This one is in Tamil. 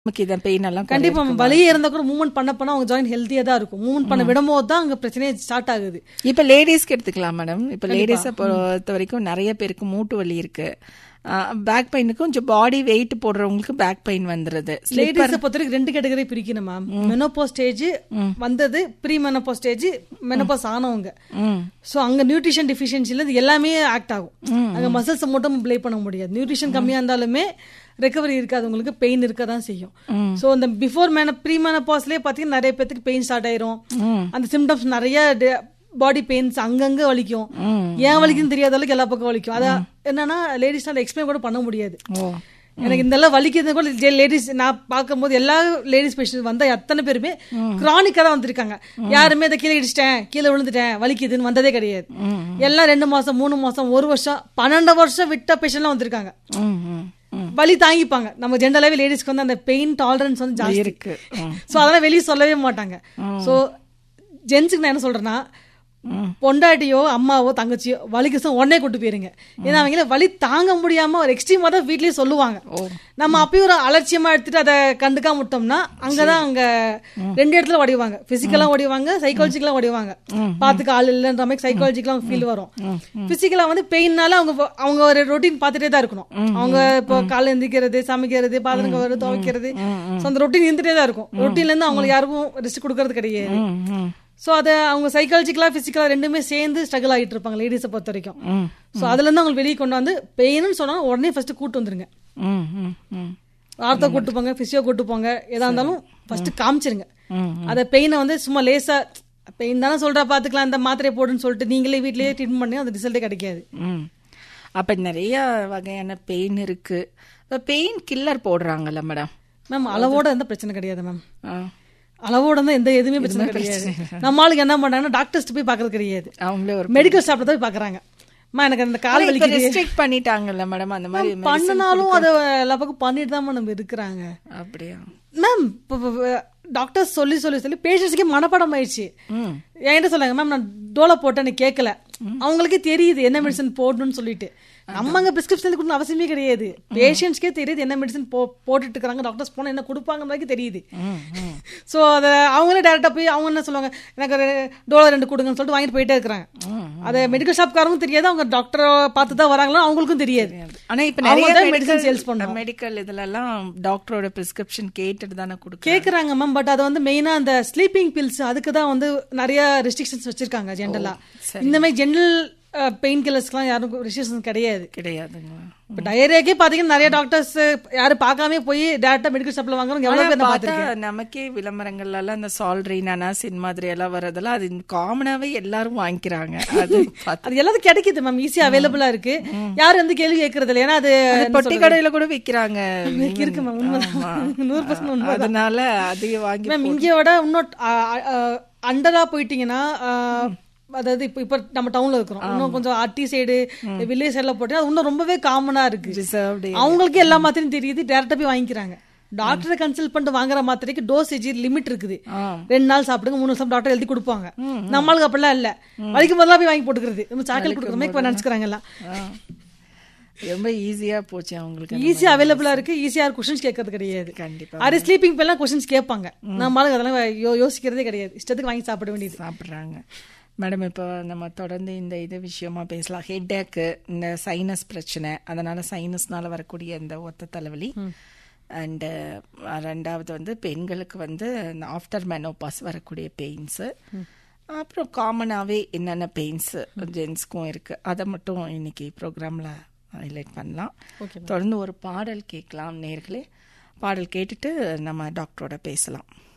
நமக்கு இந்த பெயின் எல்லாம் கண்டிப்பா மேம் வலியே இருந்தா கூட மூவ்மெண்ட் பண்ண பண்ண அவங்க ஜாயின் ஹெல்த்தியா தான் இருக்கும் மூவ்மெண்ட் பண்ண விடும்போது தான் அங்க பிரச்சனையே ஸ்டார்ட் ஆகுது இப்ப லேடிஸ்க்கு எடுத்துக்கலாம் மேடம் இப்ப லேடிஸை பொறுத்த வரைக்கும் நிறைய பேருக்கு மூட்டு வலி இருக்கு பேக் பெயினுக்கு கொஞ்சம் பாடி வெயிட் போடுறவங்களுக்கு பேக் பெயின் வந்துருது லேடிஸை பொறுத்த வரைக்கும் ரெண்டு கேட்டகரி பிரிக்கணும் மேம் மெனோபோ ஸ்டேஜ் வந்தது ப்ரீ மெனோபோ ஸ்டேஜ் மெனோபாஸ் ஆனவங்க ம் சோ அங்க நியூட்ரிஷன் டிஃபிஷியன்சில இது எல்லாமே ஆக்ட் ஆகும் அங்க மசில்ஸ் மட்டும் ப்ளே பண்ண முடியாது நியூட்ரிஷன் கம்மியா இருந்தாலுமே ரெக்கவரி இருக்காது உங்களுக்கு பெயின் இருக்க தான் செய்யும் சோ இந்த பிஃபோர் மேன ப்ரீ மெனோபாஸ்லயே பாத்தீங்கன்னா நிறைய பேத்துக்கு பெயின் ஸ்டார்ட் ஆயிரும் அந்த சிம்டம்ஸ் நிறைய பாடி பெயின்ஸ் அங்கங்க வலிக்கும் ஏன் வலிக்குன்னு தெரியாத அளவுக்கு எல்லா பக்கம் வலிக்கும் அத என்னன்னா லேடிஸ் எக்ஸ்பிளைன் கூட பண்ண முடியாது ஓ எனக்கு இந்த எல்லாம் வலிக்கிறது கூட லேடிஸ் நான் பார்க்கும்போது எல்லா லேடிஸ் பேஷண்ட் வந்த அத்தனை பேருமே கிரானிக்கா தான் வந்திருக்காங்க யாருமே இதை கீழே இடிச்சிட்டேன் கீழே விழுந்துட்டேன் வலிக்குதுன்னு வந்ததே கிடையாது எல்லாம் ரெண்டு மாசம் மூணு மாசம் ஒரு வருஷம் பன்னெண்டு வருஷம் விட்ட பேஷண்ட்லாம் வந்திருக்காங்க ம் ம் ம் வலி தாங்கிப்பாங்க நம்ம ஜென்ரலாவே லேடிஸ்க்கு வந்து அந்த பெயின் டாலரன்ஸ் வந்து ஜாஸ்தி இருக்கு ம் சோ அதெல்லாம் வெளியே சொல்லவே மாட்டாங்க சோ ஜென்ஸுக்கு நான் என்ன சொல்றேன்னா பொண்டாட்டியோ அம்மாவோ தங்கச்சியோ வலிக்கு உடனே கூட்டு போயிருங்க ஏன்னா அவங்கள வலி தாங்க முடியாம ஒரு எக்ஸ்ட்ரீமா தான் வீட்லயே சொல்லுவாங்க நம்ம அப்பயும் ஒரு அலட்சியமா எடுத்துட்டு அதை கண்டுக்காம விட்டோம்னா அங்கதான் அங்க ரெண்டு இடத்துல உடைவாங்க பிசிக்கலா உடைவாங்க சைக்காலஜிக்கலா உடைவாங்க பாத்துக்க ஆள் இல்லைன்ற மாதிரி சைக்காலஜிக்கலா ஃபீல் வரும் பிசிக்கலா வந்து பெயின்னால அவங்க அவங்க ஒரு ரொட்டீன் பார்த்துட்டே தான் இருக்கணும் அவங்க இப்போ காலைல எந்திரிக்கிறது சமைக்கிறது பாத்திரம் கவரு துவைக்கிறது So அந்த ரொட்டீன் இருந்துட்டே தான் இருக்கும் ரொட்டீன்ல இருந்து அவங்களுக்கு யாருக்கும் ரெஸ்ட் கொடுக்கறது கிடையாது ம் ம் சோ அத அவங்க சைக்காலஜிக்கலா பிசிக்கலா ரெண்டுமே சேர்ந்து ஸ்ட்ரகிள் ஆகிட்டு இருப்பாங்க லேடிஸை பொறுத்த வரைக்கும் ம் சோ அதுல இருந்து அவங்களுக்கு வெளியே கொண்டு வந்து பெயின்னு சொன்னா உடனே ஃபர்ஸ்ட் கூட்டு வந்துருங்க ம் ம் ம் ஆர்த்தோ கூட்டு போங்க பிசியோ கூட்டு போங்க எதா இருந்தாலும் ஃபர்ஸ்ட் காமிச்சிருங்க ம் அத பெயினை வந்து சும்மா லேசா பெயின் தானே சொல்றா பாத்துக்கலாம் இந்த மாத்திரையை போடுன்னு சொல்லிட்டு நீங்களே வீட்லயே ட்ரீட்மெண்ட் பண்ணி அந்த ரிசல்ட்டே கிடைக்காது ம் அப்ப நிறைய வகையான பெயின் இருக்கு பெயின் கில்லர் போடுறாங்கல்ல மேடம் மேம் அளவோட எந்த பிரச்சனை கிடையாது மேம் ஆ அளவோட தான் எந்த எதுவுமே பிரச்சனை கிடையாது நம்ம ஆளுங்க என்ன பண்றாங்கன்னா டாக்டர்ஸ் போய் பாக்குறது கிடையாது அவங்களே ஒரு மெடிக்கல் ஷாப்ல தான் போய் பாக்குறாங்க அம்மா எனக்கு அந்த கால் இப்ப வலிக்குது ரெஸ்ட்ரிக்ட் பண்ணிட்டாங்கல்ல மேடம் அந்த மாதிரி பண்ணினாலும் அதை எல்லா பக்கம் பண்ணிட்டு தான் நம்ம இருக்கிறாங்க அப்படியா மேம் டாக்டர்ஸ் சொல்லி சொல்லி சொல்லி பேஷண்ட்ஸ்க்கே மனப்பாடம் ஆயிடுச்சு ம் என்கிட்ட சொல்லாங்க மேம் நான் டோலை போட்டேன் எனக்கு கேட்கல அவங்களுக்கே தெரியுது என்ன மெடிசன் போடணும்னு சொல்லிட்டு நம்ம அங்க பிரிஸ்கிரிப்ஷன் கொடுக்கணும் அவசியமே கிடையாது பேஷண்ட்ஸ்க்கே தெரியுது என்ன மெடிசன் போ போட்டுட்டு இருக்காங்க டாக்டர்ஸ் போனா என்ன கொடுப்பாங்க வரைக்கும் தெரியுது ம் ம் சோ அத அவங்களே டேரக்டா போய் அவங்க என்ன சொல்லுவாங்க எனக்கு ஒரு டோலா ரெண்டு கொடுங்கன்னு சொல்லிட்டு வாங்கிட்டு போயிட்டே இருக்கிறாங்க அத மெடிக்கல் ஷாப்காரங்களும் தெரியாது அவங்க டாக்டரை பார்த்து தான் வராங்களோ அவங்களுக்கும் தெரியாது ஆனா இப்ப அவங்க நிறைய தான் மெடிசன் medicine sales பண்ணுவாங்க. மெடிக்கல் இதுல எல்லாம் டாக்டரோட பிரிஸ்கிரிப்ஷன் கேட்டுட்டு தானே கொடுக்க கேக்குறாங்க மேம் பட் அது வந்து மெயினா அந்த ஸ்லீப்பிங் பில்ஸ் அதுக்கு தான் வந்து நிறைய ரெஸ்ட்ரிக்ஷன்ஸ் வச்சிருக்காங்க ஜென்ரலா இந்த மாதிரி ஜெனரல் பெயின் கில்லர்ஸ்க்குலாம் யாரும் ரெஸ்ட்ரிக்ஷன்ஸ் கிடையாது கிடையாதுங்க இப்போ டயரியாக்கே பாத்தீங்கன்னா நிறைய டாக்டர்ஸ் யாரும் பார்க்காம போய் டேரக்டா மெடிக்கல் ஷாப்ல வாங்குறவங்க எவ்வளவு பேர் நான் பார்த்தா நமக்கே விளம்பரங்கள்ல எல்லாம் இந்த சால்ட்ரி நனாசின் மாதிரி எல்லாம் வரதெல்லாம் அது காமனாவே எல்லாரும் வாங்கிக்கிறாங்க அது பார்த்து- அது எல்லாத்துக்கும் கிடைக்குது மேம் ஈஸியா அவைலபிளா இருக்கு யாரும் வந்து கேள்வி கேட்கறது இல்லை ஏன்னா அது அது பொட்டி கடையில கூட விக்கிறாங்க இருக்கு மேம் உண்மைதான் நூறு பர்சன்ட் உண்மை அதனால அதையே வாங்கி மேம் இங்கே விட இன்னும் அண்டரா போயிட்டீங்கன்னா ஆ, அதாவது இப்போ இப்போ நம்ம டவுன்ல இருக்கிறோம் இன்னும் கொஞ்சம் அட்டி சைடு வில்லேஜ் சைடுல போட்டீங்கன்னா இன்னும் ரொம்பவே காமனா இருக்கு ரிசர்வ்டு அவங்களுக்கு எல்லா மாத்திரையும் தெரியுது டேரக்டா போய் வாங்கிக்கிறாங்க டாக்டரை கன்சல்ட் பண்ணிட்டு வாங்குற மாத்திரைக்கு டோசேஜ் லிமிட் இருக்குது ரெண்டு நாள் சாப்பிடுங்க மூணு நாள் டாக்டர் எழுதி கொடுப்பாங்க நம்மளுக்கு அப்படிலாம் இல்ல வலிக்கும் போதெல்லாம் போய் வாங்கி போட்டுக்கிறது நம்ம சாக்கல் கொடுக்குற மாதிரி இப்போ நினைச்சுக்கிறாங்க எல்லாம் ரொம்ப ஈஸியா போச்சு அவங்களுக்கு ஈஸியா அவைலபிளா இருக்கு ஈஸியா கொஸ்டின்ஸ் கேட்கறது கிடையாது கண்டிப்பா அது ஸ்லீப்பிங் எல்லாம் கொஸ்டின்ஸ் கேட்பாங்க நம்மளுக்கு அதெல்லாம் யோ- யோசிக்கிறதே கிடையாது இஷ்டத்துக்கு வாங்கி சாப்பிட வேண்டியது சாப்பிட்றாங்க மேடம் இப்போ நம்ம தொடர்ந்து இந்த இது விஷயமா பேசலாம் ஹெட்டேக்கு இந்த சைனஸ் பிரச்சனை அதனால சைனஸ்னால வரக்கூடிய இந்த ஒத்த தலைவலி அண்டு ரெண்டாவது வந்து பெண்களுக்கு வந்து ஆஃப்டர் மெனோபாஸ் வரக்கூடிய பெயின்ஸு அப்புறம் காமனாகவே என்னென்ன பெயின்ஸ் ஜென்ஸ்க்கும் இருக்கு அதை மட்டும் இன்னைக்கு ப்ரோக்ராமில் ஹைலைட் பண்ணலாம் தொடர்ந்து ஒரு பாடல் கேட்கலாம் நேர்களே பாடல் கேட்டுட்டு நம்ம டாக்டரோட பேசலாம்